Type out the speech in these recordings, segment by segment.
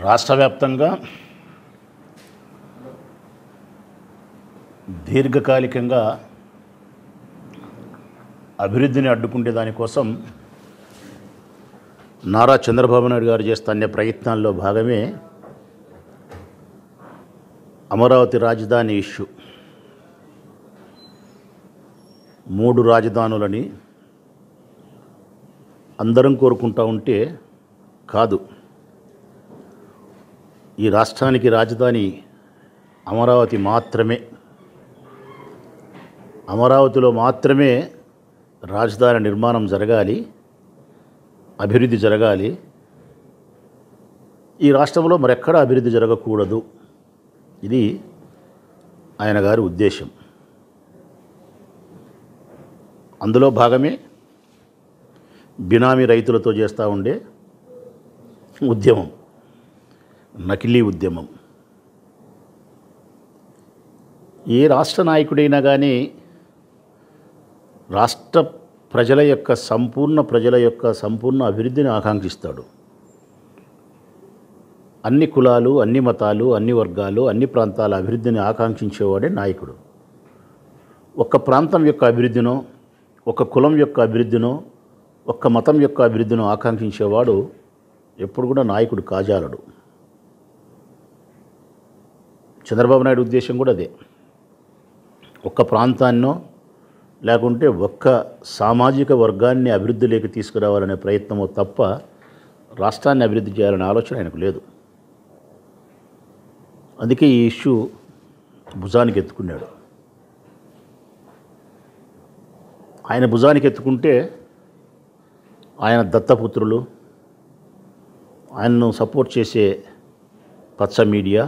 రాష్ట్ర వ్యాప్తంగా దీర్ఘకాలికంగా అభివృద్ధిని అడ్డుకుంటే దానికోసం నారా చంద్రబాబు నాయుడు గారు చేస్తున్న ప్రయత్నాల్లో భాగమే అమరావతి రాజధాని ఇష్యూ మూడు రాజధానులని అందరం కోరుకుంటా ఉంటే కాదు ఈ రాష్ట్రానికి రాజధాని అమరావతి మాత్రమే అమరావతిలో మాత్రమే రాజధాని నిర్మాణం జరగాలి అభివృద్ధి జరగాలి ఈ రాష్ట్రంలో మరెక్కడా అభివృద్ధి జరగకూడదు ఇది ఆయన గారి ఉద్దేశం అందులో భాగమే బినామీ రైతులతో చేస్తూ ఉండే ఉద్యమం నకిలీ ఉద్యమం ఏ రాష్ట్ర నాయకుడైనా కానీ రాష్ట్ర ప్రజల యొక్క సంపూర్ణ ప్రజల యొక్క సంపూర్ణ అభివృద్ధిని ఆకాంక్షిస్తాడు అన్ని కులాలు అన్ని మతాలు అన్ని వర్గాలు అన్ని ప్రాంతాల అభివృద్ధిని ఆకాంక్షించేవాడే నాయకుడు ఒక ప్రాంతం యొక్క అభివృద్ధినో ఒక కులం యొక్క అభివృద్ధినో ఒక్క మతం యొక్క అభివృద్ధినో ఆకాంక్షించేవాడు ఎప్పుడు కూడా నాయకుడు కాజాలడు చంద్రబాబు నాయుడు ఉద్దేశం కూడా అదే ఒక్క ప్రాంతాన్నో లేకుంటే ఒక్క సామాజిక వర్గాన్ని అభివృద్ధిలోకి తీసుకురావాలనే ప్రయత్నమో తప్ప రాష్ట్రాన్ని అభివృద్ధి చేయాలనే ఆలోచన ఆయనకు లేదు అందుకే ఈ ఇష్యూ భుజానికి ఎత్తుకున్నాడు ఆయన భుజానికి ఎత్తుకుంటే ఆయన దత్తపుత్రులు ఆయనను సపోర్ట్ చేసే పచ్చ మీడియా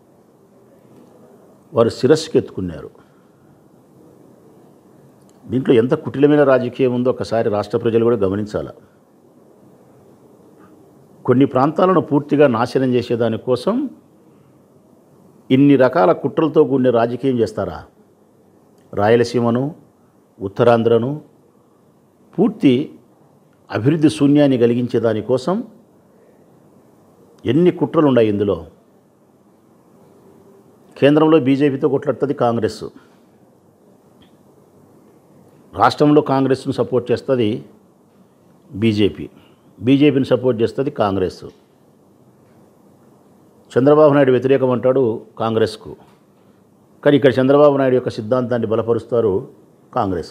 వారు శిరస్సుకి ఎత్తుకున్నారు దీంట్లో ఎంత కుటిలమైన రాజకీయం ఉందో ఒకసారి రాష్ట్ర ప్రజలు కూడా గమనించాలి కొన్ని ప్రాంతాలను పూర్తిగా నాశనం చేసేదానికోసం ఇన్ని రకాల కుట్రలతో కూడిన రాజకీయం చేస్తారా రాయలసీమను ఉత్తరాంధ్రను పూర్తి అభివృద్ధి శూన్యాన్ని కలిగించే దానికోసం ఎన్ని కుట్రలు ఉన్నాయి ఇందులో కేంద్రంలో బీజేపీతో కొట్లాడుతుంది కాంగ్రెస్ రాష్ట్రంలో కాంగ్రెస్ను సపోర్ట్ చేస్తుంది బీజేపీ బీజేపీని సపోర్ట్ చేస్తుంది కాంగ్రెస్ చంద్రబాబు నాయుడు వ్యతిరేకం అంటాడు కాంగ్రెస్కు కానీ ఇక్కడ చంద్రబాబు నాయుడు యొక్క సిద్ధాంతాన్ని బలపరుస్తారు కాంగ్రెస్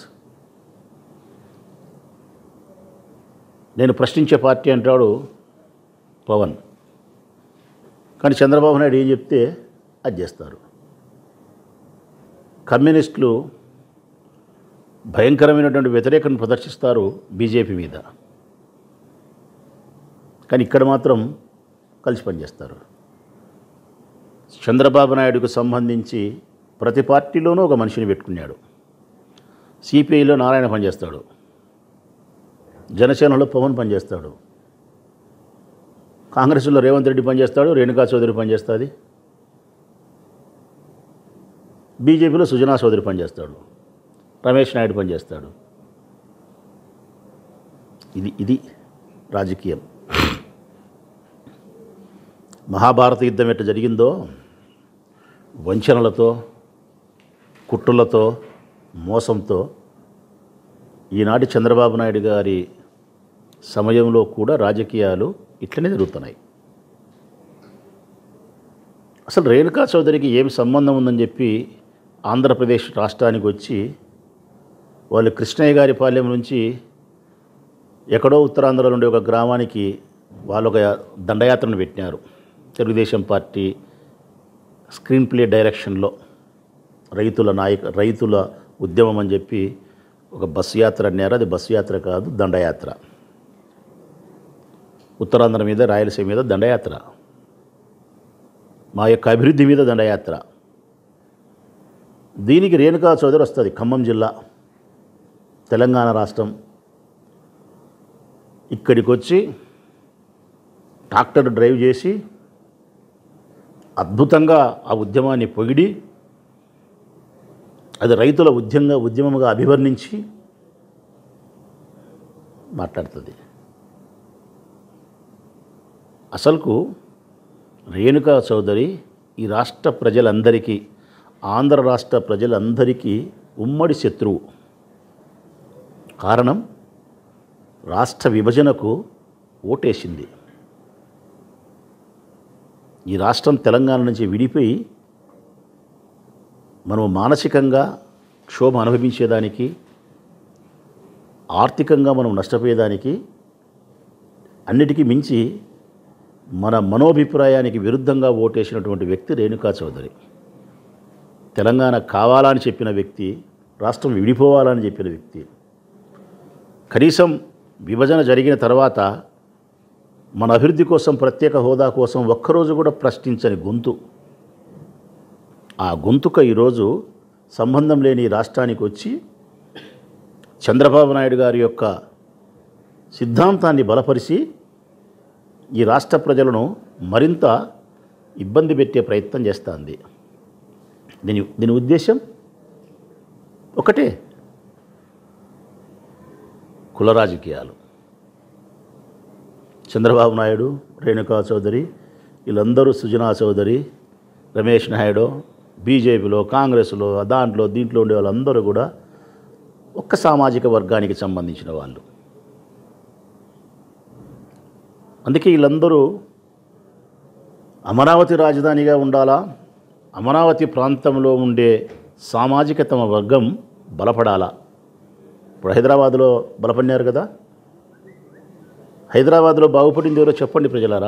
నేను ప్రశ్నించే పార్టీ అంటాడు పవన్ కానీ చంద్రబాబు నాయుడు ఏం చెప్తే అది చేస్తారు కమ్యూనిస్టులు భయంకరమైనటువంటి వ్యతిరేకను ప్రదర్శిస్తారు బీజేపీ మీద కానీ ఇక్కడ మాత్రం కలిసి పనిచేస్తారు చంద్రబాబు నాయుడుకు సంబంధించి ప్రతి పార్టీలోనూ ఒక మనిషిని పెట్టుకున్నాడు సిపిఐలో నారాయణ పనిచేస్తాడు జనసేనలో పవన్ పనిచేస్తాడు కాంగ్రెస్లో రేవంత్ రెడ్డి పనిచేస్తాడు రేణుకా చౌదరి పనిచేస్తుంది బీజేపీలో సుజనా చౌదరి పనిచేస్తాడు రమేష్ నాయుడు పనిచేస్తాడు ఇది ఇది రాజకీయం మహాభారత యుద్ధం ఎట్ట జరిగిందో వంచనలతో కుట్రలతో మోసంతో ఈనాటి చంద్రబాబు నాయుడు గారి సమయంలో కూడా రాజకీయాలు ఇట్లనే జరుగుతున్నాయి అసలు రేణుకా చౌదరికి ఏమి సంబంధం ఉందని చెప్పి ఆంధ్రప్రదేశ్ రాష్ట్రానికి వచ్చి వాళ్ళు కృష్ణయ్య గారి పాలెం నుంచి ఎక్కడో ఉత్తరాంధ్రలో ఉండే ఒక గ్రామానికి వాళ్ళు ఒక దండయాత్రను పెట్టినారు తెలుగుదేశం పార్టీ స్క్రీన్ ప్లే డైరెక్షన్లో రైతుల నాయక రైతుల ఉద్యమం అని చెప్పి ఒక బస్సు యాత్ర అన్నారు అది బస్సు యాత్ర కాదు దండయాత్ర ఉత్తరాంధ్ర మీద రాయలసీమ మీద దండయాత్ర మా యొక్క అభివృద్ధి మీద దండయాత్ర దీనికి రేణుకా చౌదరి వస్తుంది ఖమ్మం జిల్లా తెలంగాణ రాష్ట్రం ఇక్కడికి వచ్చి ట్రాక్టర్ డ్రైవ్ చేసి అద్భుతంగా ఆ ఉద్యమాన్ని పొగిడి అది రైతుల ఉద్యమంగా ఉద్యమంగా అభివర్ణించి మాట్లాడుతుంది అసలుకు రేణుకా చౌదరి ఈ రాష్ట్ర ప్రజలందరికీ ఆంధ్ర రాష్ట్ర ప్రజలందరికీ ఉమ్మడి శత్రువు కారణం రాష్ట్ర విభజనకు ఓటేసింది ఈ రాష్ట్రం తెలంగాణ నుంచి విడిపోయి మనం మానసికంగా క్షోభ అనుభవించేదానికి ఆర్థికంగా మనం నష్టపోయేదానికి అన్నిటికీ మించి మన మనోభిప్రాయానికి విరుద్ధంగా ఓటేసినటువంటి వ్యక్తి రేణుకా చౌదరి తెలంగాణ కావాలని చెప్పిన వ్యక్తి రాష్ట్రం విడిపోవాలని చెప్పిన వ్యక్తి కనీసం విభజన జరిగిన తర్వాత మన అభివృద్ధి కోసం ప్రత్యేక హోదా కోసం ఒక్కరోజు కూడా ప్రశ్నించని గొంతు ఆ గొంతుక ఈరోజు సంబంధం లేని ఈ రాష్ట్రానికి వచ్చి చంద్రబాబు నాయుడు గారి యొక్క సిద్ధాంతాన్ని బలపరిచి ఈ రాష్ట్ర ప్రజలను మరింత ఇబ్బంది పెట్టే ప్రయత్నం చేస్తుంది దీని దీని ఉద్దేశం ఒకటే కుల రాజకీయాలు చంద్రబాబు నాయుడు రేణుకా చౌదరి వీళ్ళందరూ సుజనా చౌదరి రమేష్ నాయుడు బీజేపీలో కాంగ్రెస్లో దాంట్లో దీంట్లో ఉండే వాళ్ళందరూ కూడా ఒక్క సామాజిక వర్గానికి సంబంధించిన వాళ్ళు అందుకే వీళ్ళందరూ అమరావతి రాజధానిగా ఉండాలా అమరావతి ప్రాంతంలో ఉండే సామాజిక తమ వర్గం బలపడాలా ఇప్పుడు హైదరాబాద్లో బలపడినారు కదా హైదరాబాద్లో బాగుపడింది ఎవరో చెప్పండి ప్రజలారా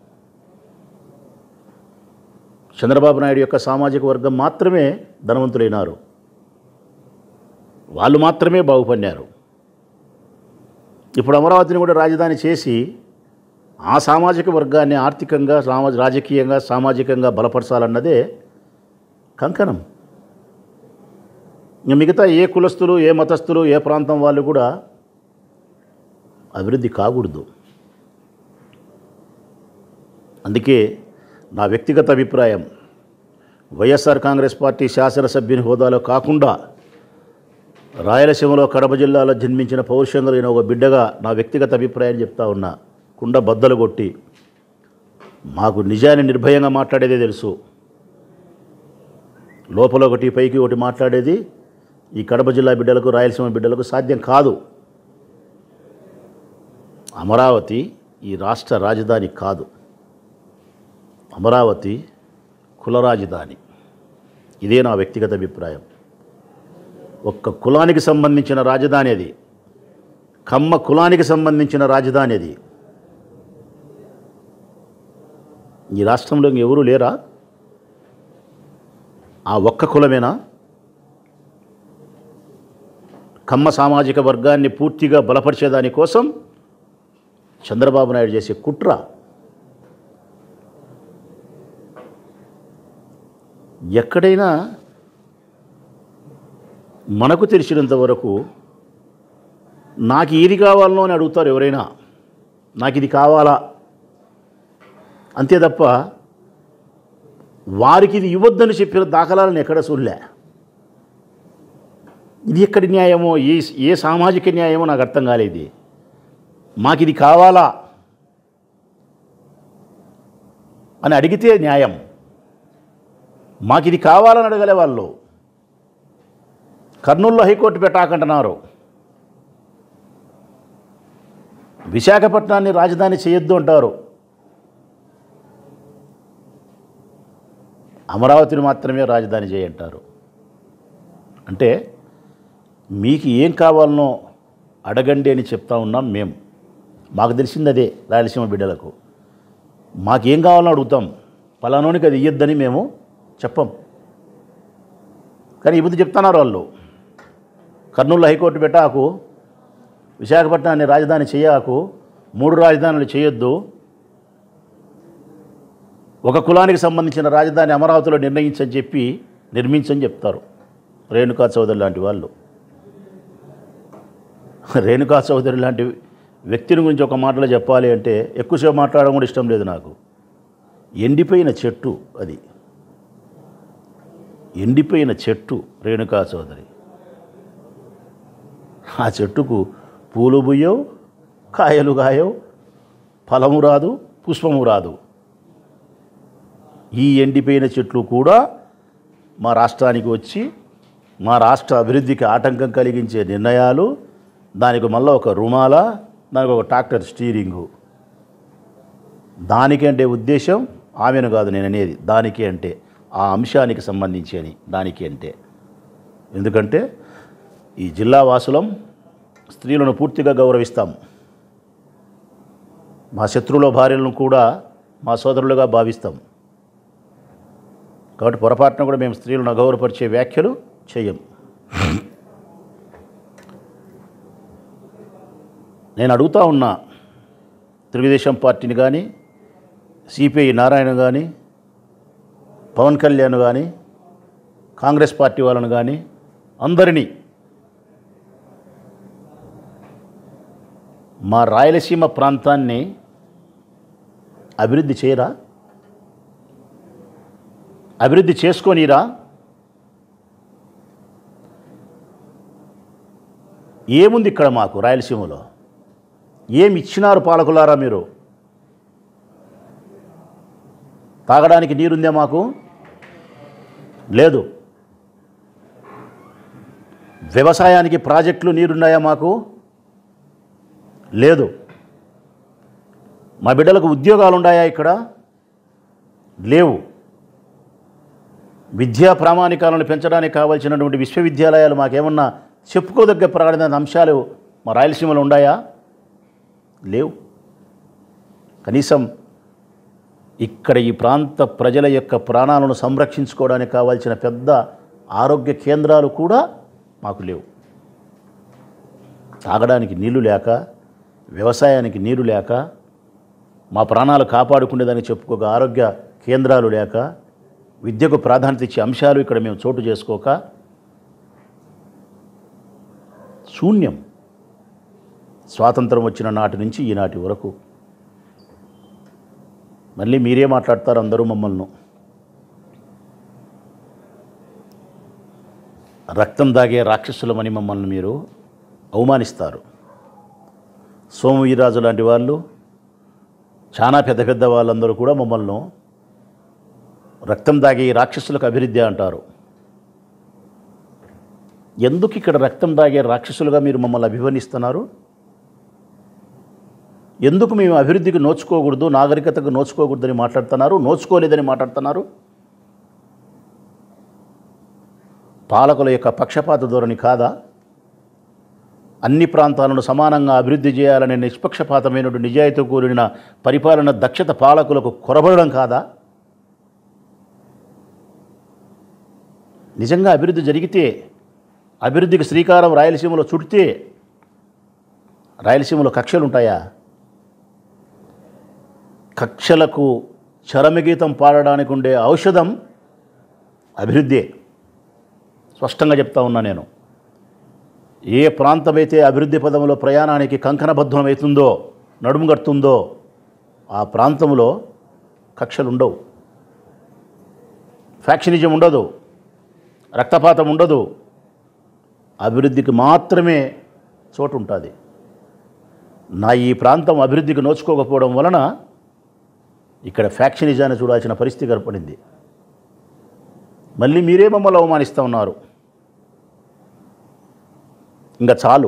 చంద్రబాబు నాయుడు యొక్క సామాజిక వర్గం మాత్రమే ధనవంతులైనారు వాళ్ళు మాత్రమే బాగుపడినారు ఇప్పుడు అమరావతిని కూడా రాజధాని చేసి ఆ సామాజిక వర్గాన్ని ఆర్థికంగా సామాజ రాజకీయంగా సామాజికంగా బలపరచాలన్నదే కంకణం ఇంక మిగతా ఏ కులస్తులు ఏ మతస్థులు ఏ ప్రాంతం వాళ్ళు కూడా అభివృద్ధి కాకూడదు అందుకే నా వ్యక్తిగత అభిప్రాయం వైఎస్ఆర్ కాంగ్రెస్ పార్టీ శాసనసభ్యుని హోదాలో కాకుండా రాయలసీమలో కడప జిల్లాలో జన్మించిన పౌరుషం కలిగిన ఒక బిడ్డగా నా వ్యక్తిగత అభిప్రాయం చెప్తా ఉన్నా కుండ బద్దలు కొట్టి మాకు నిజాన్ని నిర్భయంగా మాట్లాడేదే తెలుసు లోపల ఒకటి పైకి ఒకటి మాట్లాడేది ఈ కడప జిల్లా బిడ్డలకు రాయలసీమ బిడ్డలకు సాధ్యం కాదు అమరావతి ఈ రాష్ట్ర రాజధాని కాదు అమరావతి కుల రాజధాని ఇదే నా వ్యక్తిగత అభిప్రాయం ఒక్క కులానికి సంబంధించిన రాజధాని అది కమ్మ కులానికి సంబంధించిన రాజధాని అది ఈ రాష్ట్రంలో ఎవరూ లేరా ఆ ఒక్క కులమేనా కమ్మ సామాజిక వర్గాన్ని పూర్తిగా బలపరిచేదాని కోసం చంద్రబాబు నాయుడు చేసే కుట్ర ఎక్కడైనా మనకు తెలిసినంత వరకు నాకు ఏది కావాలనో అని అడుగుతారు ఎవరైనా నాకు ఇది కావాలా అంతే తప్ప వారికి ఇది ఇవ్వద్దని చెప్పిన దాఖలాలను ఎక్కడ చూడలే ఇది ఎక్కడి న్యాయమో ఏ ఏ సామాజిక న్యాయమో నాకు అర్థం కాలేదు మాకు ఇది కావాలా అని అడిగితే న్యాయం మాకు ఇది కావాలని అడగలే వాళ్ళు కర్నూలులో హైకోర్టు పెట్టాకంటున్నారు విశాఖపట్నాన్ని రాజధాని చేయొద్దు అంటారు అమరావతిని మాత్రమే రాజధాని చేయంటారు అంటే మీకు ఏం కావాలనో అడగండి అని చెప్తా ఉన్నాం మేము మాకు తెలిసింది అదే రాయలసీమ బిడ్డలకు మాకేం కావాలని అడుగుతాం పలానోనికి అది ఇయ్యొద్దని మేము చెప్పం కానీ ఇప్పుడు చెప్తున్నారు వాళ్ళు కర్నూలు హైకోర్టు పెట్టాకు విశాఖపట్నాన్ని రాజధాని చేయకు మూడు రాజధానులు చేయొద్దు ఒక కులానికి సంబంధించిన రాజధాని అమరావతిలో నిర్ణయించని చెప్పి నిర్మించని చెప్తారు రేణుకా చౌదరి లాంటి వాళ్ళు రేణుకా చౌదరి లాంటి వ్యక్తిని గురించి ఒక మాటలో చెప్పాలి అంటే ఎక్కువసేపు మాట్లాడడం కూడా ఇష్టం లేదు నాకు ఎండిపోయిన చెట్టు అది ఎండిపోయిన చెట్టు రేణుకా చౌదరి ఆ చెట్టుకు పూలు బుయ్యవు కాయలు కాయవు ఫలము రాదు పుష్పము రాదు ఈ ఎండిపోయిన చెట్లు కూడా మా రాష్ట్రానికి వచ్చి మా రాష్ట్ర అభివృద్ధికి ఆటంకం కలిగించే నిర్ణయాలు దానికి మళ్ళీ ఒక రుమాల దానికి ఒక ట్రాక్టర్ స్టీరింగు దానికంటే ఉద్దేశం ఆమెను కాదు నేను అనేది దానికి అంటే ఆ అంశానికి సంబంధించి అని దానికి అంటే ఎందుకంటే ఈ జిల్లా వాసులం స్త్రీలను పూర్తిగా గౌరవిస్తాం మా శత్రువుల భార్యలను కూడా మా సోదరులుగా భావిస్తాం కాబట్టి పొరపాటున కూడా మేము స్త్రీలను అగౌరవపరిచే వ్యాఖ్యలు చేయం నేను అడుగుతా ఉన్నా తెలుగుదేశం పార్టీని కానీ సిపిఐ నారాయణ కానీ పవన్ కళ్యాణ్ కానీ కాంగ్రెస్ పార్టీ వాళ్ళని కానీ అందరినీ మా రాయలసీమ ప్రాంతాన్ని అభివృద్ధి చేయరా అభివృద్ధి చేసుకోనీరా ఏముంది ఇక్కడ మాకు రాయలసీమలో ఏమి ఇచ్చినారు పాలకులారా మీరు తాగడానికి నీరుందే మాకు లేదు వ్యవసాయానికి ప్రాజెక్టులు నీరున్నాయా మాకు లేదు మా బిడ్డలకు ఉద్యోగాలు ఉన్నాయా ఇక్కడ లేవు విద్యా ప్రామాణికాలను పెంచడానికి కావాల్సినటువంటి విశ్వవిద్యాలయాలు మాకేమన్నా చెప్పుకోదగ్గ ప్రాణమైన అంశాలు మా రాయలసీమలో ఉన్నాయా లేవు కనీసం ఇక్కడ ఈ ప్రాంత ప్రజల యొక్క ప్రాణాలను సంరక్షించుకోవడానికి కావాల్సిన పెద్ద ఆరోగ్య కేంద్రాలు కూడా మాకు లేవు తాగడానికి నీళ్లు లేక వ్యవసాయానికి నీరు లేక మా ప్రాణాలు కాపాడుకునేదానికి చెప్పుకోక ఆరోగ్య కేంద్రాలు లేక విద్యకు ప్రాధాన్యత ఇచ్చే అంశాలు ఇక్కడ మేము చోటు చేసుకోక శూన్యం స్వాతంత్రం వచ్చిన నాటి నుంచి ఈనాటి వరకు మళ్ళీ మీరే మాట్లాడతారు అందరూ మమ్మల్ని రక్తం దాగే రాక్షసులమని మమ్మల్ని మీరు అవమానిస్తారు సోమవీరాజు లాంటి వాళ్ళు చాలా పెద్ద పెద్ద వాళ్ళందరూ కూడా మమ్మల్ని రక్తం దాగే ఈ రాక్షసులకు అభివృద్ధి అంటారు ఎందుకు ఇక్కడ రక్తం దాగే రాక్షసులుగా మీరు మమ్మల్ని అభివర్ణిస్తున్నారు ఎందుకు మేము అభివృద్ధికి నోచుకోకూడదు నాగరికతకు నోచుకోకూడదని మాట్లాడుతున్నారు నోచుకోలేదని మాట్లాడుతున్నారు పాలకుల యొక్క పక్షపాత ధోరణి కాదా అన్ని ప్రాంతాలను సమానంగా అభివృద్ధి చేయాలనే నిష్పక్షపాతమైన నిజాయితీ కూడిన పరిపాలన దక్షత పాలకులకు కొరబడడం కాదా నిజంగా అభివృద్ధి జరిగితే అభివృద్ధికి శ్రీకారం రాయలసీమలో చుడితే రాయలసీమలో కక్షలు ఉంటాయా కక్షలకు చరమగీతం పాడడానికి ఉండే ఔషధం అభివృద్ధే స్పష్టంగా చెప్తా ఉన్నా నేను ఏ ప్రాంతమైతే అభివృద్ధి పదంలో ప్రయాణానికి కంకణబద్ధమవుతుందో నడుము కడుతుందో ఆ ప్రాంతంలో కక్షలు ఉండవు ఫ్యాక్షనిజం ఉండదు రక్తపాతం ఉండదు అభివృద్ధికి మాత్రమే చోటు ఉంటుంది నా ఈ ప్రాంతం అభివృద్ధికి నోచుకోకపోవడం వలన ఇక్కడ ఫ్యాక్షనిజాన్ని చూడాల్సిన పరిస్థితి ఏర్పడింది మళ్ళీ మీరే మమ్మల్ని అవమానిస్తూ ఉన్నారు ఇంకా చాలు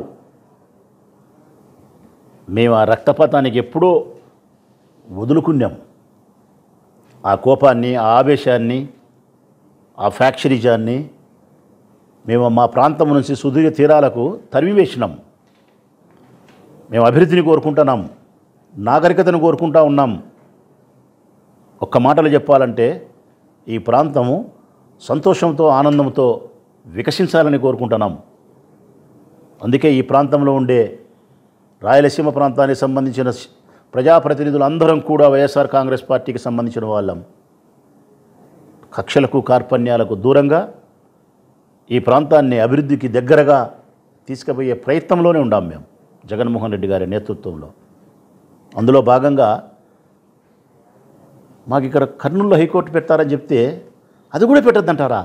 మేము ఆ రక్తపాతానికి ఎప్పుడో వదులుకున్నాం ఆ కోపాన్ని ఆ ఆవేశాన్ని ఆ ఫ్యాక్షనిజాన్ని మేము మా ప్రాంతం నుంచి సుదీర్ఘ తీరాలకు తరిమివేసినాం మేము అభివృద్ధిని కోరుకుంటున్నాం నాగరికతను కోరుకుంటా ఉన్నాం ఒక్క మాటలు చెప్పాలంటే ఈ ప్రాంతము సంతోషంతో ఆనందంతో వికసించాలని కోరుకుంటున్నాం అందుకే ఈ ప్రాంతంలో ఉండే రాయలసీమ ప్రాంతానికి సంబంధించిన స్- ప్రజాప్రతినిధులు అందరం కూడా వైఎస్ఆర్ కాంగ్రెస్ పార్టీకి సంబంధించిన వాళ్ళం కక్షలకు కార్పణ్యాలకు దూరంగా ఈ ప్రాంతాన్ని అభివృద్ధికి దగ్గరగా తీసుకుపోయే ప్రయత్నంలోనే ఉండాం మేము జగన్మోహన్ రెడ్డి గారి నేతృత్వంలో అందులో భాగంగా మాకు ఇక్కడ కర్నూలులో హైకోర్టు పెట్టారని చెప్తే అది కూడా పెట్టద్దంటారా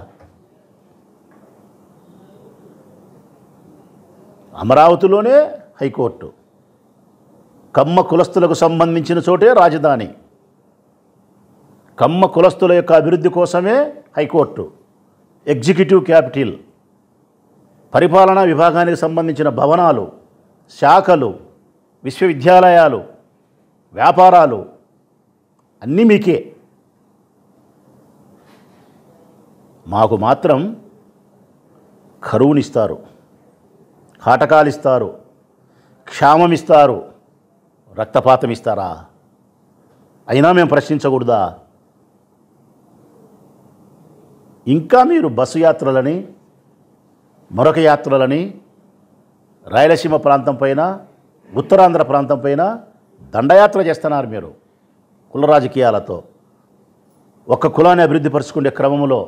అమరావతిలోనే హైకోర్టు కమ్మ కులస్తులకు సంబంధించిన చోటే రాజధాని కమ్మ కులస్తుల యొక్క అభివృద్ధి కోసమే హైకోర్టు ఎగ్జిక్యూటివ్ క్యాపిటల్ పరిపాలనా విభాగానికి సంబంధించిన భవనాలు శాఖలు విశ్వవిద్యాలయాలు వ్యాపారాలు అన్నీ మీకే మాకు మాత్రం కరువునిస్తారు కాటకాలిస్తారు క్షామమిస్తారు రక్తపాతం ఇస్తారా అయినా మేము ప్రశ్నించకూడదా ఇంకా మీరు బస్సు యాత్రలని మరొక యాత్రలని రాయలసీమ ప్రాంతం పైన ఉత్తరాంధ్ర ప్రాంతం పైన దండయాత్ర చేస్తున్నారు మీరు కుల రాజకీయాలతో ఒక్క కులాన్ని అభివృద్ధి పరుచుకునే క్రమంలో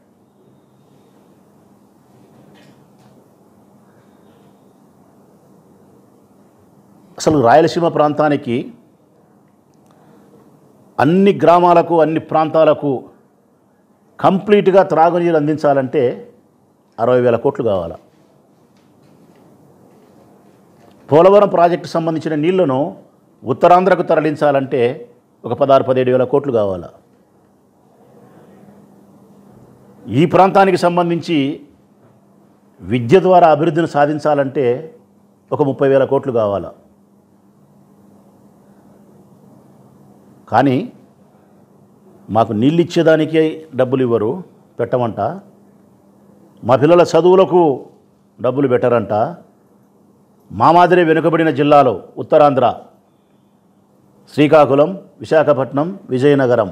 అసలు రాయలసీమ ప్రాంతానికి అన్ని గ్రామాలకు అన్ని ప్రాంతాలకు కంప్లీట్గా త్రాగునీరు అందించాలంటే అరవై వేల కోట్లు కావాలి పోలవరం ప్రాజెక్టు సంబంధించిన నీళ్లను ఉత్తరాంధ్రకు తరలించాలంటే ఒక పదహారు పదిహేడు వేల కోట్లు కావాలి ఈ ప్రాంతానికి సంబంధించి విద్య ద్వారా అభివృద్ధిని సాధించాలంటే ఒక ముప్పై వేల కోట్లు కావాలి కానీ మాకు నీళ్ళు ఇచ్చేదానికే డబ్బులు ఇవ్వరు పెట్టమంట మా పిల్లల చదువులకు డబ్బులు పెట్టరంట మా మాదిరి వెనుకబడిన జిల్లాలో ఉత్తరాంధ్ర శ్రీకాకుళం విశాఖపట్నం విజయనగరం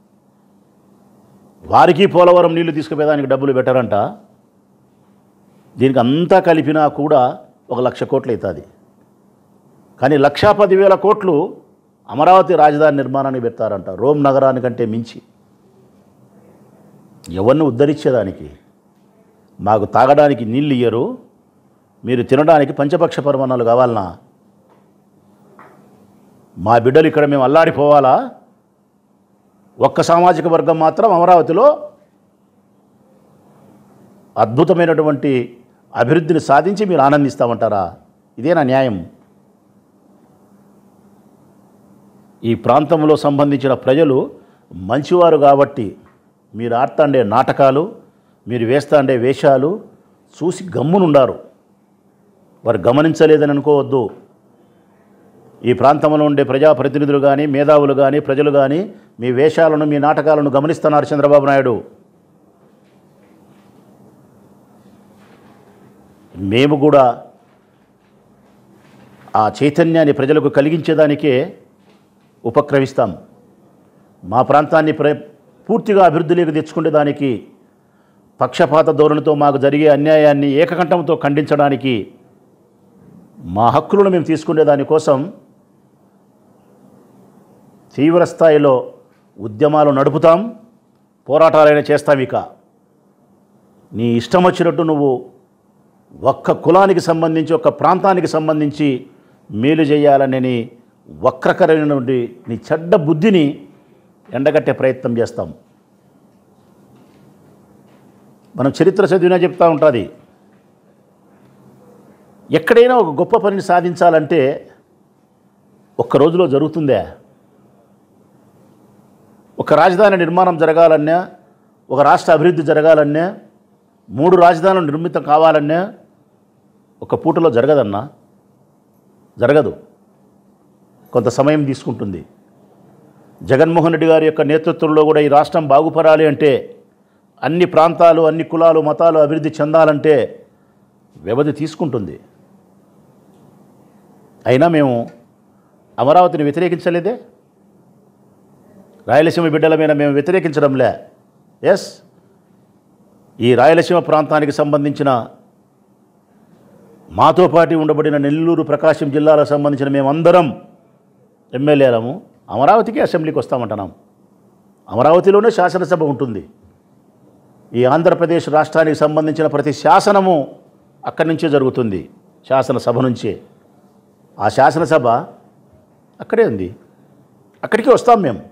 వారికి పోలవరం నీళ్లు తీసుకుపోయేదానికి డబ్బులు పెట్టరంట దీనికి అంతా కలిపినా కూడా ఒక లక్ష కోట్లు అవుతుంది కానీ లక్షా పదివేల కోట్లు అమరావతి రాజధాని నిర్మాణానికి పెడతారంట రోమ్ నగరానికంటే మించి ఎవరిని ఉద్ధరించేదానికి మాకు తాగడానికి నీళ్ళు ఇయ్యరు మీరు తినడానికి పంచపక్ష పరమాణాలు కావాలనా మా బిడ్డలు ఇక్కడ మేము అల్లాడిపోవాలా ఒక్క సామాజిక వర్గం మాత్రం అమరావతిలో అద్భుతమైనటువంటి అభివృద్ధిని సాధించి మీరు ఆనందిస్తామంటారా ఇదేనా న్యాయం ఈ ప్రాంతంలో సంబంధించిన ప్రజలు మంచివారు కాబట్టి మీరు ఆడుతాండే నాటకాలు మీరు వేస్తాండే వేషాలు చూసి గమ్మునుండారు వారు గమనించలేదని అనుకోవద్దు ఈ ప్రాంతంలో ఉండే ప్రజాప్రతినిధులు కానీ మేధావులు కానీ ప్రజలు కానీ మీ వేషాలను మీ నాటకాలను గమనిస్తున్నారు చంద్రబాబు నాయుడు మేము కూడా ఆ చైతన్యాన్ని ప్రజలకు కలిగించేదానికే ఉపక్రమిస్తాం మా ప్రాంతాన్ని ప్ర పూర్తిగా అభివృద్ధిలోకి తెచ్చుకునే దానికి పక్షపాత ధోరణితో మాకు జరిగే అన్యాయాన్ని ఏకకంఠంతో ఖండించడానికి మా హక్కులను మేము తీసుకునే దానికోసం తీవ్ర స్థాయిలో ఉద్యమాలు నడుపుతాం పోరాటాలైనా చేస్తాం ఇక నీ ఇష్టం వచ్చినట్టు నువ్వు ఒక్క కులానికి సంబంధించి ఒక్క ప్రాంతానికి సంబంధించి మేలు చేయాలనే వక్రకరమైన నుండి నీ చెడ్డ బుద్ధిని ఎండగట్టే ప్రయత్నం చేస్తాం మనం చరిత్ర చదివినా చెప్తా ఉంటుంది ఎక్కడైనా ఒక గొప్ప పనిని సాధించాలంటే ఒక్క రోజులో జరుగుతుందే ఒక రాజధాని నిర్మాణం జరగాలన్నా ఒక రాష్ట్ర అభివృద్ధి జరగాలన్నా మూడు రాజధానులు నిర్మితం కావాలన్నా ఒక పూటలో జరగదన్నా జరగదు కొంత సమయం తీసుకుంటుంది జగన్మోహన్ రెడ్డి గారి యొక్క నేతృత్వంలో కూడా ఈ రాష్ట్రం బాగుపడాలి అంటే అన్ని ప్రాంతాలు అన్ని కులాలు మతాలు అభివృద్ధి చెందాలంటే వ్యవధి తీసుకుంటుంది అయినా మేము అమరావతిని వ్యతిరేకించలేదే రాయలసీమ బిడ్డల మీద మేము వ్యతిరేకించడంలే ఎస్ ఈ రాయలసీమ ప్రాంతానికి సంబంధించిన మాతో పాటు ఉండబడిన నెల్లూరు ప్రకాశం జిల్లాలకు సంబంధించిన మేమందరం ఎమ్మెల్యేలము అమరావతికి అసెంబ్లీకి వస్తామంటున్నాం అమరావతిలోనే శాసనసభ ఉంటుంది ఈ ఆంధ్రప్రదేశ్ రాష్ట్రానికి సంబంధించిన ప్రతి శాసనము అక్కడి నుంచే జరుగుతుంది శాసనసభ నుంచే ఆ శాసనసభ అక్కడే ఉంది అక్కడికి వస్తాం మేము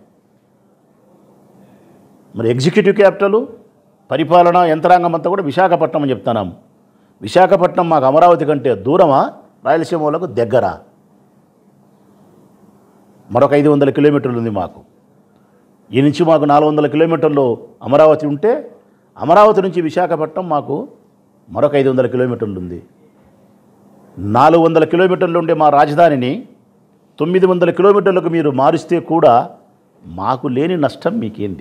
మరి ఎగ్జిక్యూటివ్ క్యాపిటల్ పరిపాలన యంత్రాంగం అంతా కూడా విశాఖపట్నం అని చెప్తున్నాం విశాఖపట్నం మాకు అమరావతి కంటే దూరమా రాయలసీమ వాళ్ళకు దగ్గర మరొక ఐదు వందల కిలోమీటర్లు ఉంది మాకు ఈ నుంచి మాకు నాలుగు వందల కిలోమీటర్లు అమరావతి ఉంటే అమరావతి నుంచి విశాఖపట్నం మాకు మరొక ఐదు వందల కిలోమీటర్లు ఉంది నాలుగు వందల కిలోమీటర్లు ఉండే మా రాజధానిని తొమ్మిది వందల కిలోమీటర్లకు మీరు మారుస్తే కూడా మాకు లేని నష్టం మీకేంది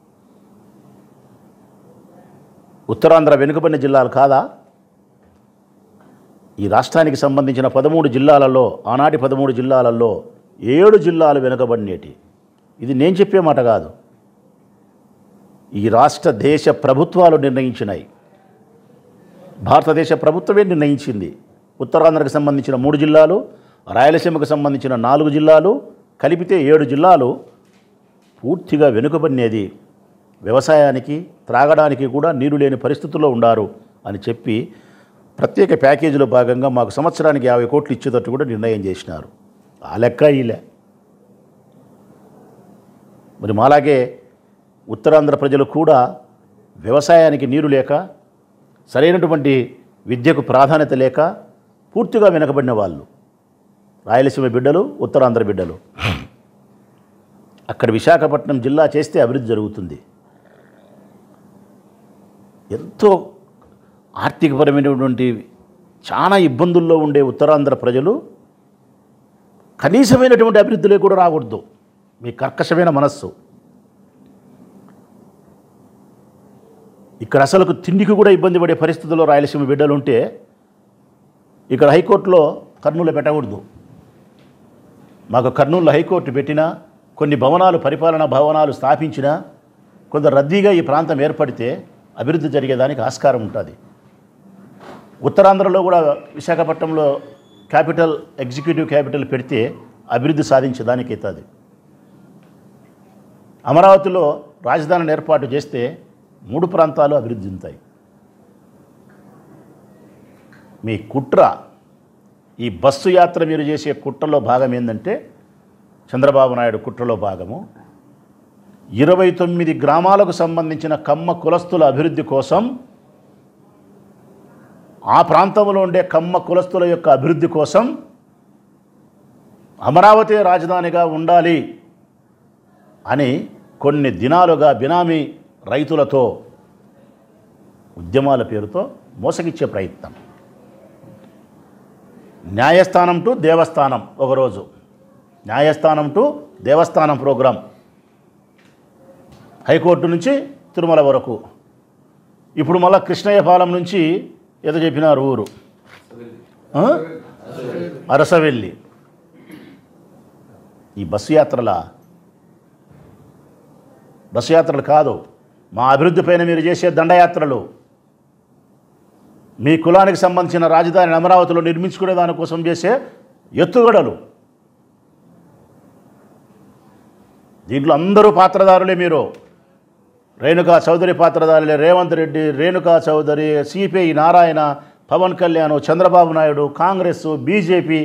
ఉత్తరాంధ్ర వెనుకబడిన జిల్లాలు కాదా ఈ రాష్ట్రానికి సంబంధించిన పదమూడు జిల్లాలలో ఆనాటి పదమూడు జిల్లాలలో ఏడు జిల్లాలు వెనుకబడినేటి ఇది నేను చెప్పే మాట కాదు ఈ రాష్ట్ర దేశ ప్రభుత్వాలు నిర్ణయించినాయి భారతదేశ ప్రభుత్వమే నిర్ణయించింది ఉత్తరాంధ్రకు సంబంధించిన మూడు జిల్లాలు రాయలసీమకు సంబంధించిన నాలుగు జిల్లాలు కలిపితే ఏడు జిల్లాలు పూర్తిగా వెనుకబడినది వ్యవసాయానికి త్రాగడానికి కూడా నీరు లేని పరిస్థితుల్లో ఉండారు అని చెప్పి ప్రత్యేక ప్యాకేజీలో భాగంగా మాకు సంవత్సరానికి యాభై కోట్లు ఇచ్చేటట్టు కూడా నిర్ణయం చేసినారు ఆ లెక్క ఈలే మరి మాలాగే ఉత్తరాంధ్ర ప్రజలు కూడా వ్యవసాయానికి నీరు లేక సరైనటువంటి విద్యకు ప్రాధాన్యత లేక పూర్తిగా వెనకబడిన వాళ్ళు రాయలసీమ బిడ్డలు ఉత్తరాంధ్ర బిడ్డలు అక్కడ విశాఖపట్నం జిల్లా చేస్తే అభివృద్ధి జరుగుతుంది ఎంతో ఆర్థికపరమైనటువంటి చాలా ఇబ్బందుల్లో ఉండే ఉత్తరాంధ్ర ప్రజలు కనీసమైనటువంటి అభివృద్ధిలో కూడా రాకూడదు మీ కర్కశమైన మనస్సు ఇక్కడ అసలుకు తిండికి కూడా ఇబ్బంది పడే పరిస్థితుల్లో రాయలసీమ బిడ్డలు ఉంటే ఇక్కడ హైకోర్టులో కర్నూలు పెట్టకూడదు మాకు కర్నూలులో హైకోర్టు పెట్టినా కొన్ని భవనాలు పరిపాలనా భవనాలు స్థాపించినా కొంత రద్దీగా ఈ ప్రాంతం ఏర్పడితే అభివృద్ధి జరిగేదానికి ఆస్కారం ఉంటుంది ఉత్తరాంధ్రలో కూడా విశాఖపట్నంలో క్యాపిటల్ ఎగ్జిక్యూటివ్ క్యాపిటల్ పెడితే అభివృద్ధి సాధించేదానికి అవుతుంది అమరావతిలో రాజధానిని ఏర్పాటు చేస్తే మూడు ప్రాంతాలు అభివృద్ధి చెందుతాయి మీ కుట్ర ఈ బస్సు యాత్ర మీరు చేసే కుట్రలో భాగం ఏంటంటే చంద్రబాబు నాయుడు కుట్రలో భాగము ఇరవై తొమ్మిది గ్రామాలకు సంబంధించిన కమ్మ కులస్తుల అభివృద్ధి కోసం ఆ ప్రాంతంలో ఉండే కమ్మ కులస్తుల యొక్క అభివృద్ధి కోసం అమరావతి రాజధానిగా ఉండాలి అని కొన్ని దినాలుగా బినామీ రైతులతో ఉద్యమాల పేరుతో మోసగిచ్చే ప్రయత్నం న్యాయస్థానం టు దేవస్థానం ఒకరోజు న్యాయస్థానం టు దేవస్థానం ప్రోగ్రాం హైకోర్టు నుంచి తిరుమల వరకు ఇప్పుడు మళ్ళా కృష్ణయ్యపాలెం నుంచి ఏదో చెప్పినారు ఊరు ఆ? అరసవెల్లి ఈ బస్సు యాత్రల బస్సు యాత్రలు కాదు మా అభివృద్ధి పైన మీరు చేసే దండయాత్రలు మీ కులానికి సంబంధించిన రాజధాని అమరావతిలో నిర్మించుకునే దానికోసం చేసే ఎత్తుగడలు దీంట్లో అందరూ పాత్రదారులే మీరు రేణుకా చౌదరి పాత్రధారులే రేవంత్ రెడ్డి రేణుకా చౌదరి సిపిఐ నారాయణ పవన్ కళ్యాణ్ చంద్రబాబు నాయుడు కాంగ్రెస్ బీజేపీ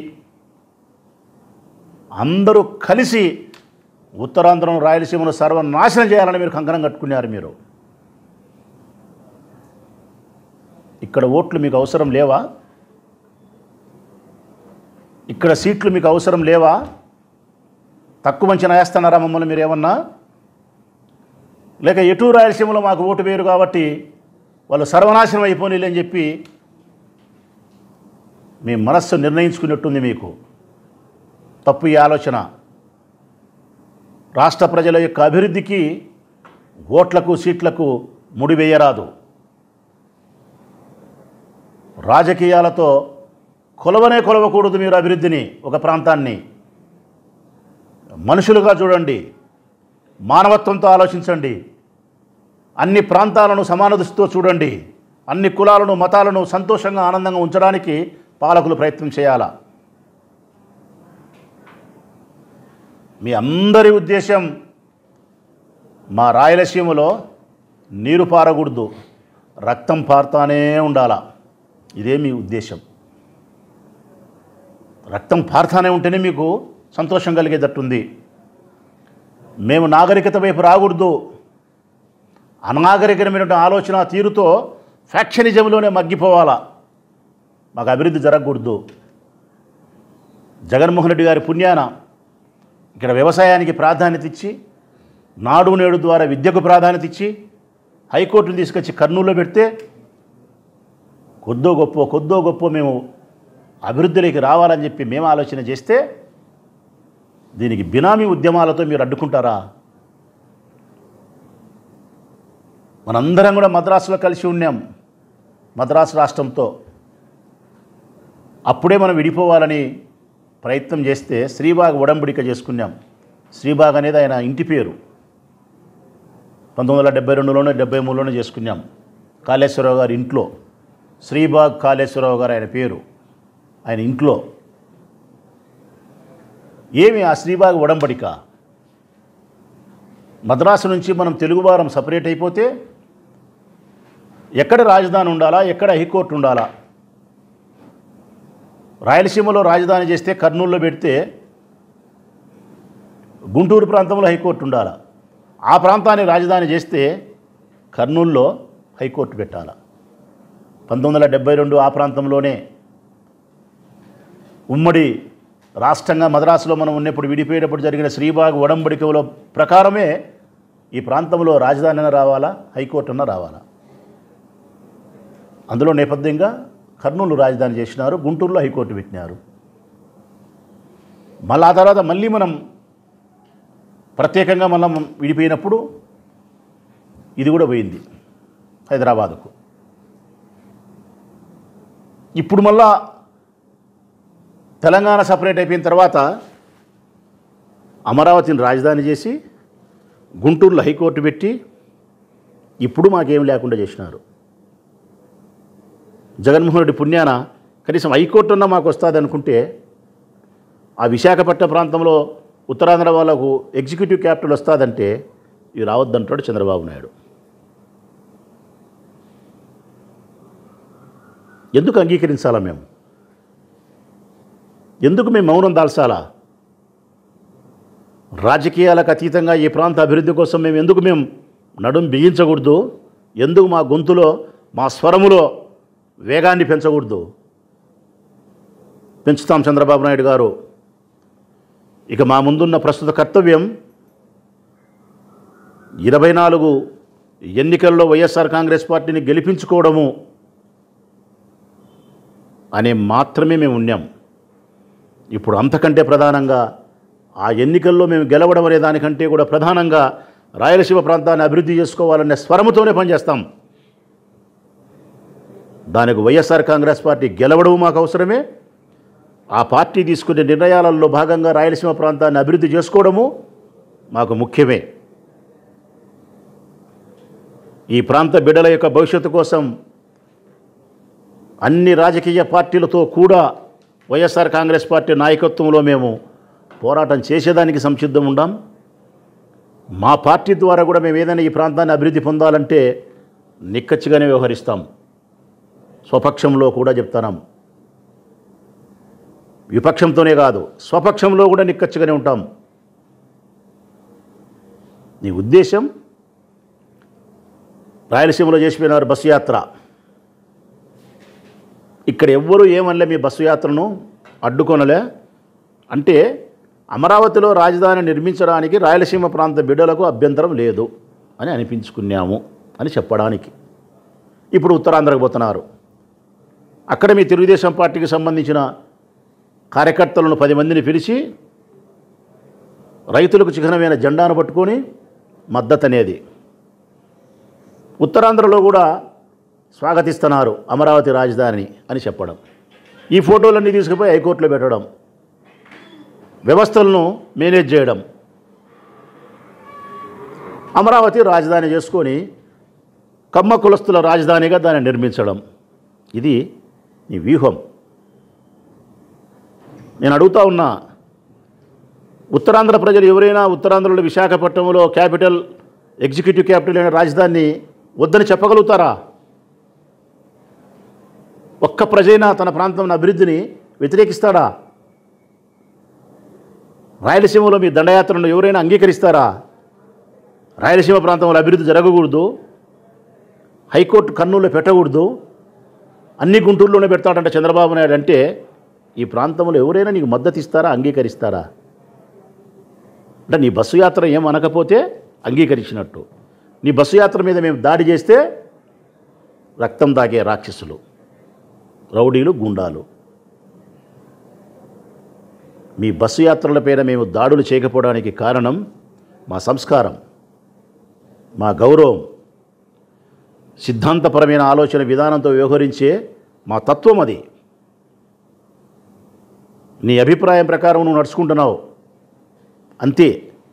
అందరూ కలిసి ఉత్తరాంధ్రం రాయలసీమను సర్వనాశనం చేయాలని మీరు కంకణం కట్టుకున్నారు మీరు ఇక్కడ ఓట్లు మీకు అవసరం లేవా ఇక్కడ సీట్లు మీకు అవసరం లేవా తక్కువ మంచి వేస్తున్నారా మమ్మల్ని మీరు ఏమన్నా లేక ఎటు రాయలసీమలో మాకు ఓటు వేరు కాబట్టి వాళ్ళు సర్వనాశనం అయిపోనీలే అని చెప్పి మీ మనస్సు నిర్ణయించుకున్నట్టుంది మీకు తప్పు ఈ ఆలోచన రాష్ట్ర ప్రజల యొక్క అభివృద్ధికి ఓట్లకు సీట్లకు ముడివేయరాదు రాజకీయాలతో కొలవనే కొలవకూడదు మీరు అభివృద్ధిని ఒక ప్రాంతాన్ని మనుషులుగా చూడండి మానవత్వంతో ఆలోచించండి అన్ని ప్రాంతాలను సమాన దృష్టితో చూడండి అన్ని కులాలను మతాలను సంతోషంగా ఆనందంగా ఉంచడానికి పాలకులు ప్రయత్నం చేయాలా మీ అందరి ఉద్దేశం మా రాయలసీమలో నీరు పారకూడదు రక్తం పారుతానే ఉండాలా ఇదే మీ ఉద్దేశం రక్తం పారుతానే ఉంటేనే మీకు సంతోషం కలిగేటట్టుంది మేము నాగరికత వైపు రాకూడదు అనాగరికమైన ఆలోచన తీరుతో ఫ్యాక్షనిజంలోనే మగ్గిపోవాలా మాకు అభివృద్ధి జరగకూడదు జగన్మోహన్ రెడ్డి గారి పుణ్యాన ఇక్కడ వ్యవసాయానికి ప్రాధాన్యత ఇచ్చి నాడు నేడు ద్వారా విద్యకు ప్రాధాన్యత ఇచ్చి హైకోర్టును తీసుకొచ్చి కర్నూలులో పెడితే కొద్దో గొప్ప కొద్దో గొప్ప మేము అభివృద్ధిలోకి రావాలని చెప్పి మేము ఆలోచన చేస్తే దీనికి బినామీ ఉద్యమాలతో మీరు అడ్డుకుంటారా మనందరం కూడా మద్రాసులో కలిసి ఉన్నాం మద్రాసు రాష్ట్రంతో అప్పుడే మనం విడిపోవాలని ప్రయత్నం చేస్తే శ్రీబాగ్ ఒడంబడిక చేసుకున్నాం శ్రీబాగ్ అనేది ఆయన ఇంటి పేరు పంతొమ్మిది వందల డెబ్బై రెండులోనే డెబ్బై మూడులోనే చేసుకున్నాం కాళేశ్వరరావు గారి ఇంట్లో శ్రీబాగ్ కాళేశ్వరరావు గారు ఆయన పేరు ఆయన ఇంట్లో ఏమి ఆ శ్రీబాగ్ ఒడంబడిక మద్రాసు నుంచి మనం తెలుగువారం సపరేట్ అయిపోతే ఎక్కడ రాజధాని ఉండాలా ఎక్కడ హైకోర్టు ఉండాలా రాయలసీమలో రాజధాని చేస్తే కర్నూలులో పెడితే గుంటూరు ప్రాంతంలో హైకోర్టు ఉండాలా ఆ ప్రాంతాన్ని రాజధాని చేస్తే కర్నూలులో హైకోర్టు పెట్టాలా పంతొమ్మిది వందల డెబ్బై రెండు ఆ ప్రాంతంలోనే ఉమ్మడి రాష్ట్రంగా మద్రాసులో మనం ఉన్నప్పుడు విడిపోయేటప్పుడు జరిగిన శ్రీబాగ్ ఒడంబడికలో ప్రకారమే ఈ ప్రాంతంలో రాజధాని అయినా రావాలా హైకోర్టు అన్నా రావాలా అందులో నేపథ్యంగా కర్నూలు రాజధాని చేసినారు గుంటూరులో హైకోర్టు పెట్టినారు మళ్ళీ ఆ తర్వాత మళ్ళీ మనం ప్రత్యేకంగా మనం విడిపోయినప్పుడు ఇది కూడా పోయింది హైదరాబాదుకు ఇప్పుడు మళ్ళా తెలంగాణ సపరేట్ అయిపోయిన తర్వాత అమరావతిని రాజధాని చేసి గుంటూరులో హైకోర్టు పెట్టి ఇప్పుడు మాకేం లేకుండా చేసినారు జగన్మోహన్ రెడ్డి పుణ్యాన కనీసం హైకోర్టు అన్నా మాకు వస్తుంది అనుకుంటే ఆ విశాఖపట్నం ప్రాంతంలో ఉత్తరాంధ్ర వాళ్ళకు ఎగ్జిక్యూటివ్ క్యాపిటల్ వస్తుందంటే ఇవి రావద్దంటాడు చంద్రబాబు నాయుడు ఎందుకు అంగీకరించాలా మేము ఎందుకు మేము మౌనం దాల్చాలా రాజకీయాలకు అతీతంగా ఈ ప్రాంత అభివృద్ధి కోసం మేము ఎందుకు మేము నడుం బిగించకూడదు ఎందుకు మా గొంతులో మా స్వరములో వేగాన్ని పెంచకూడదు పెంచుతాం చంద్రబాబు నాయుడు గారు ఇక మా ముందున్న ప్రస్తుత కర్తవ్యం ఇరవై నాలుగు ఎన్నికల్లో వైఎస్ఆర్ కాంగ్రెస్ పార్టీని గెలిపించుకోవడము అనే మాత్రమే మేము ఉన్నాం ఇప్పుడు అంతకంటే ప్రధానంగా ఆ ఎన్నికల్లో మేము గెలవడం అనే దానికంటే కూడా ప్రధానంగా రాయలసీమ ప్రాంతాన్ని అభివృద్ధి చేసుకోవాలనే స్వరముతోనే పనిచేస్తాం దానికి వైఎస్ఆర్ కాంగ్రెస్ పార్టీ గెలవడం మాకు అవసరమే ఆ పార్టీ తీసుకునే నిర్ణయాలలో భాగంగా రాయలసీమ ప్రాంతాన్ని అభివృద్ధి చేసుకోవడము మాకు ముఖ్యమే ఈ ప్రాంత బిడ్డల యొక్క భవిష్యత్తు కోసం అన్ని రాజకీయ పార్టీలతో కూడా వైఎస్ఆర్ కాంగ్రెస్ పార్టీ నాయకత్వంలో మేము పోరాటం చేసేదానికి సంసిద్ధం ఉండాం మా పార్టీ ద్వారా కూడా మేము ఏదైనా ఈ ప్రాంతాన్ని అభివృద్ధి పొందాలంటే నిక్కచ్చిగానే వ్యవహరిస్తాం స్వపక్షంలో కూడా చెప్తున్నాం విపక్షంతోనే కాదు స్వపక్షంలో కూడా నిక్కచ్చిగానే ఉంటాం నీ ఉద్దేశం రాయలసీమలో చేసిపోయినారు బస్సు యాత్ర ఇక్కడ ఎవ్వరూ ఏమనలే మీ బస్సు యాత్రను అడ్డుకొనలే అంటే అమరావతిలో రాజధాని నిర్మించడానికి రాయలసీమ ప్రాంత బిడ్డలకు అభ్యంతరం లేదు అని అనిపించుకున్నాము అని చెప్పడానికి ఇప్పుడు ఉత్తరాంధ్రకు పోతున్నారు అక్కడ మీ తెలుగుదేశం పార్టీకి సంబంధించిన కార్యకర్తలను పది మందిని పిలిచి రైతులకు చిహ్నమైన జెండాను పట్టుకొని మద్దతు అనేది ఉత్తరాంధ్రలో కూడా స్వాగతిస్తున్నారు అమరావతి రాజధాని అని చెప్పడం ఈ ఫోటోలన్నీ తీసుకుపోయి హైకోర్టులో పెట్టడం వ్యవస్థలను మేనేజ్ చేయడం అమరావతి రాజధాని చేసుకొని కమ్మ కులస్తుల రాజధానిగా దాన్ని నిర్మించడం ఇది నీ వ్యూహం నేను అడుగుతా ఉన్నా ఉత్తరాంధ్ర ప్రజలు ఎవరైనా ఉత్తరాంధ్రలో విశాఖపట్నంలో క్యాపిటల్ ఎగ్జిక్యూటివ్ క్యాపిటల్ అయిన రాజధానిని వద్దని చెప్పగలుగుతారా ఒక్క ప్రజైనా తన ప్రాంతం అభివృద్ధిని వ్యతిరేకిస్తాడా రాయలసీమలో మీ దండయాత్రను ఎవరైనా అంగీకరిస్తారా రాయలసీమ ప్రాంతంలో అభివృద్ధి జరగకూడదు హైకోర్టు కర్నూలులో పెట్టకూడదు అన్ని గుంటూరులోనే పెడతాడంట చంద్రబాబు నాయుడు అంటే ఈ ప్రాంతంలో ఎవరైనా నీకు మద్దతు ఇస్తారా అంగీకరిస్తారా అంటే నీ బస్సు యాత్ర ఏం అనకపోతే అంగీకరించినట్టు నీ బస్సు యాత్ర మీద మేము దాడి చేస్తే రక్తం తాగే రాక్షసులు రౌడీలు గుండాలు మీ బస్సు యాత్రల పేర మేము దాడులు చేయకపోవడానికి కారణం మా సంస్కారం మా గౌరవం సిద్ధాంతపరమైన ఆలోచన విధానంతో వ్యవహరించే మా తత్వం అది నీ అభిప్రాయం ప్రకారం నువ్వు నడుచుకుంటున్నావు అంతే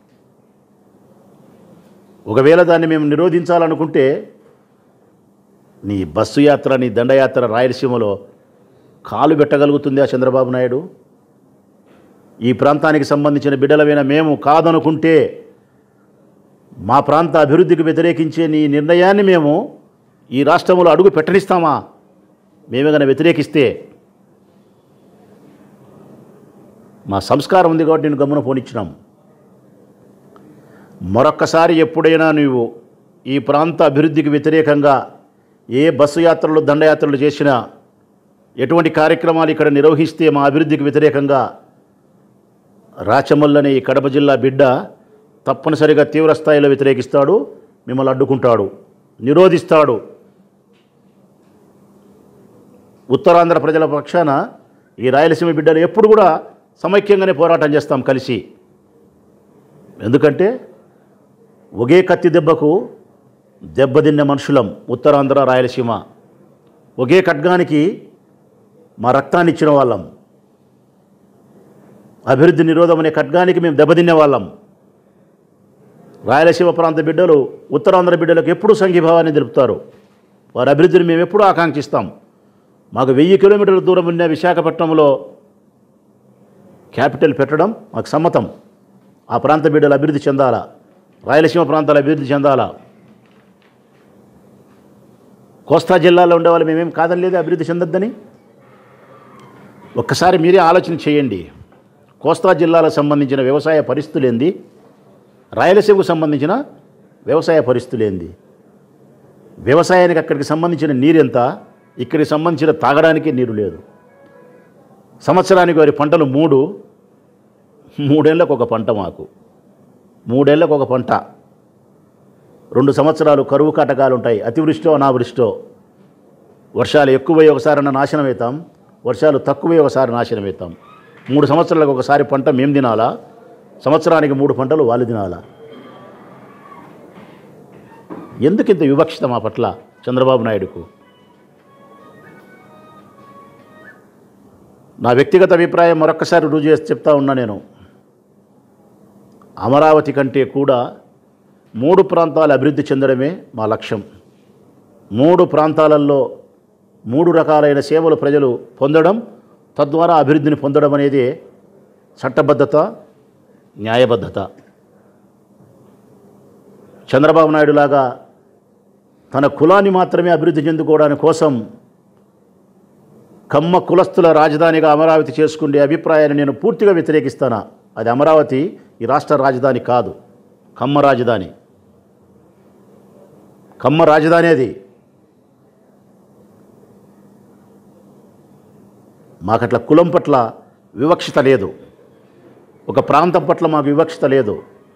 ఒకవేళ దాన్ని మేము నిరోధించాలనుకుంటే నీ బస్సు యాత్ర నీ దండయాత్ర రాయలసీమలో కాలు పెట్టగలుగుతుందా చంద్రబాబు నాయుడు ఈ ప్రాంతానికి సంబంధించిన బిడ్డలమైన మేము కాదనుకుంటే మా ప్రాంత అభివృద్ధికి వ్యతిరేకించే నీ నిర్ణయాన్ని మేము ఈ రాష్ట్రంలో అడుగు పెట్టనిస్తామా మేమే కనుక వ్యతిరేకిస్తే మా సంస్కారం ఉంది కాబట్టి నేను గమ్మున పోనిచ్చినాం మరొక్కసారి ఎప్పుడైనా నీవు ఈ ప్రాంత అభివృద్ధికి వ్యతిరేకంగా ఏ బస్సు యాత్రలు దండయాత్రలు చేసినా ఎటువంటి కార్యక్రమాలు ఇక్కడ నిర్వహిస్తే మా అభివృద్ధికి వ్యతిరేకంగా రాచమల్లనే ఈ కడప జిల్లా బిడ్డ తప్పనిసరిగా తీవ్ర స్థాయిలో వ్యతిరేకిస్తాడు మిమ్మల్ని అడ్డుకుంటాడు నిరోధిస్తాడు ఉత్తరాంధ్ర ప్రజల పక్షాన ఈ రాయలసీమ బిడ్డలు ఎప్పుడు కూడా సమైక్యంగానే పోరాటం చేస్తాం కలిసి ఎందుకంటే ఒకే కత్తి దెబ్బకు దెబ్బతిన్న మనుషులం ఉత్తరాంధ్ర రాయలసీమ ఒకే ఖడ్గానికి మా రక్తాన్ని ఇచ్చిన వాళ్ళం అభివృద్ధి నిరోధం అనే ఖడ్గానికి మేము దెబ్బతినే వాళ్ళం రాయలసీమ ప్రాంత బిడ్డలు ఉత్తరాంధ్ర బిడ్డలకు ఎప్పుడూ సంఘీభావాన్ని తెలుపుతారు వారి అభివృద్ధిని మేము ఎప్పుడూ ఆకాంక్షిస్తాం మాకు వెయ్యి కిలోమీటర్ల దూరం ఉన్న విశాఖపట్నంలో క్యాపిటల్ పెట్టడం మాకు సమ్మతం ఆ ప్రాంత బిడ్డలు అభివృద్ధి చెందాలా రాయలసీమ ప్రాంతాల అభివృద్ధి చెందాలా కోస్తా జిల్లాలో ఉండేవాళ్ళు మేమేం కాదని లేదు అభివృద్ధి చెందొద్దని ఒక్కసారి మీరే ఆలోచన చేయండి కోస్తా జిల్లాలకు సంబంధించిన వ్యవసాయ పరిస్థితులు ఏంది రాయలసీమకు సంబంధించిన వ్యవసాయ పరిస్థితులు ఏంది వ్యవసాయానికి అక్కడికి సంబంధించిన నీరు ఎంత ఇక్కడికి సంబంధించిన తాగడానికి నీరు లేదు సంవత్సరానికి వారి పంటలు మూడు మూడేళ్ళకు ఒక పంట మాకు మూడేళ్ళకు ఒక పంట రెండు సంవత్సరాలు కరువు కాటకాలు ఉంటాయి అతివృష్టో అనావృష్టో వర్షాలు ఎక్కువై ఒకసారి నాశనం అవుతాం వర్షాలు తక్కువై ఒకసారి నాశనం అవుతాం మూడు సంవత్సరాలకు ఒకసారి పంట మేము తినాలా సంవత్సరానికి మూడు పంటలు వాళ్ళు తినాలా ఎందుకు ఇంత వివక్షత మా పట్ల చంద్రబాబు నాయుడుకు నా వ్యక్తిగత అభిప్రాయం మరొక్కసారి రుజువు చేసి చెప్తా ఉన్నా నేను అమరావతి కంటే కూడా మూడు ప్రాంతాలు అభివృద్ధి చెందడమే మా లక్ష్యం మూడు ప్రాంతాలలో మూడు రకాలైన సేవలు ప్రజలు పొందడం తద్వారా అభివృద్ధిని పొందడం అనేది చట్టబద్ధత న్యాయబద్ధత చంద్రబాబు నాయుడు లాగా తన కులాన్ని మాత్రమే అభివృద్ధి చెందుకోవడానికి కోసం కమ్మ కులస్తుల రాజధానిగా అమరావతి చేసుకునే అభిప్రాయాన్ని నేను పూర్తిగా వ్యతిరేకిస్తాను అది అమరావతి ఈ రాష్ట్ర రాజధాని కాదు కమ్మ రాజధాని కమ్మ రాజధాని అది మాకట్ల కులం పట్ల వివక్షత లేదు ఒక ప్రాంతం పట్ల మాకు వివక్షత లేదు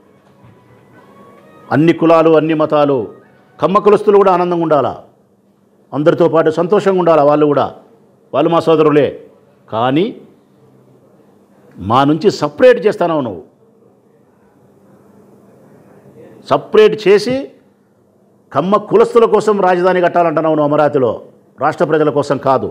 అన్ని కులాలు అన్ని మతాలు కమ్మ కులస్తులు కూడా ఆనందంగా ఉండాలా అందరితో పాటు సంతోషంగా ఉండాలా వాళ్ళు కూడా వాళ్ళు మా సోదరులే కానీ మా నుంచి సపరేట్ చేస్తానవు నువ్వు సపరేట్ చేసి కమ్మ కులస్తుల కోసం రాజధాని కట్టాలంటున్నావు నువ్వు అమరావతిలో రాష్ట్ర ప్రజల కోసం కాదు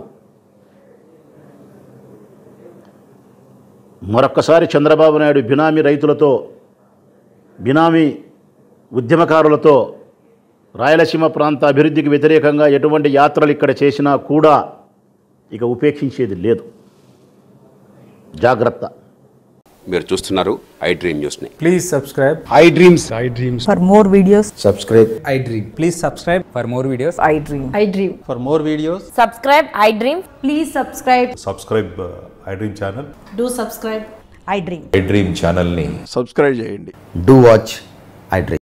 మరొక్కసారి చంద్రబాబు నాయుడు బినామీ రైతులతో బినామీ ఉద్యమకారులతో రాయలసీమ ప్రాంత అభివృద్ధికి వ్యతిరేకంగా ఎటువంటి యాత్రలు ఇక్కడ చేసినా కూడా ఇక ఉపేక్షించేది లేదు జాగ్రత్త మీరు చూస్తున్నారు ఐ డ్రీమ్ న్యూస్ని Please subscribe. I dreams. I dreams. For more videos, Subscribe. I dream. Please subscribe for more videos. I dream. I dream. For more videos. Subscribe, I dream. Please subscribe. Subscribe I dream channel Do subscribe. I dream. I dream ఛానల్ని Subscribe చేయండి do watch I dream